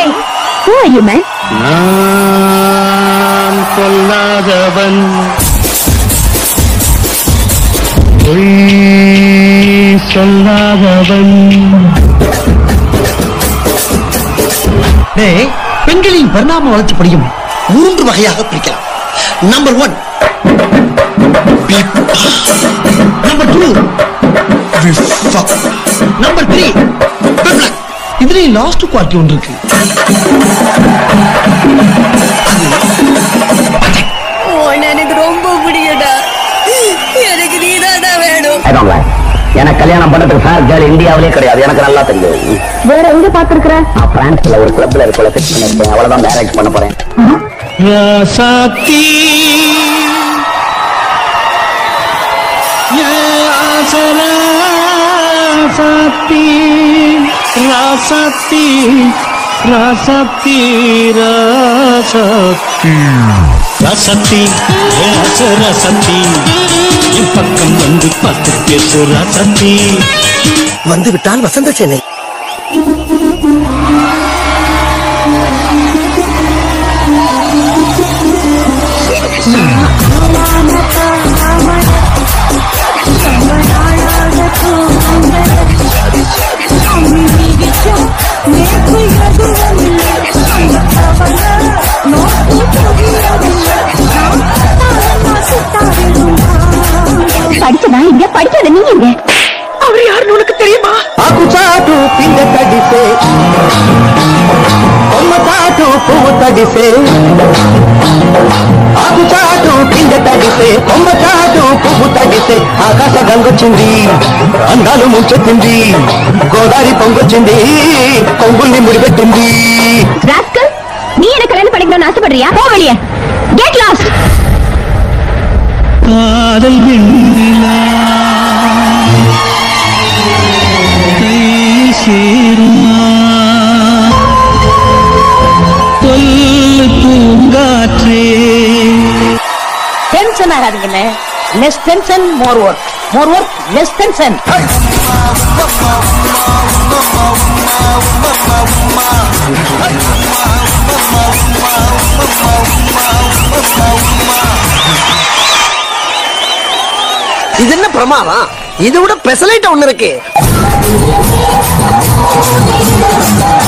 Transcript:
Hey, who are you, man? நான் சொல்லாதவன் பொய் சொல்லாதவன் டேய் பெண்களின் பரிணாம வளர்ச்சிப்படியும் மூன்று வகையாக பிரிக்கலாம் number one number two number three இதுலயும் லாஸ்ட் குவாலிட்டி ஒன்று இருக்கு உன்னை எனக்கு ரொம்ப பிடிக்கடா எனக்கு நீதாடா வேணும் எனக்கு கல்யாணம் பண்றதுக்கு ஃபேர் கேர்ள் இந்தியாவிலே கிடையாது எனக்கு நல்லா தெரியும் வேற எங்க பாத்துருக்குற நான் பிரான்ஸ்ல ஒரு கிளப்ல இருக்கல ஃபிக்ஸ் பண்ணிருக்கேன் அவ்வளவுதான் மேரேஜ் பண்ண போறேன் ராசாத்தி ராசாத்தி ராசாத்தி ராசாத்தி ராசாத்தி ராசாத்தி ராசராசாத்தி என் பக்கம் வந்து பார்த்து பேசு ராசாத்தி வந்து விட்டால் வசந்த சென்னை படிச்சதா இங்க படிக்காத நீ இங்க அவர் யாருன்னு உனக்கு தெரியுமா ఆకు చాటు పిండ తడిసే కొమ్మ చాటు పువ్వు తడిసే ఆకు చాటు పిండ తడిసే కొమ్మ చాటు పువ్వు తడిసే ఆకాశ గంగొచ్చింది అందాలు ముంచెత్తింది గోదావరి పొంగొచ్చింది కొంగుల్ని ముడిపెట్టింది ராஸ்கல் நீ என்ன கல்யாணம் பண்ணிக்கணும்னு ஆசைப்படுறியா போ வெளியே கெட் லாஸ்ட் காதல் வெண்ணிலா கை சேருமா தொல்லு பூங்காற்றே டென்ஷன் ஆகாதீங்கண்ணே less tension more work more work less tension இது என்ன பிரமாதம் இதை விட பெசலைட் ஒண்ணு இருக்கு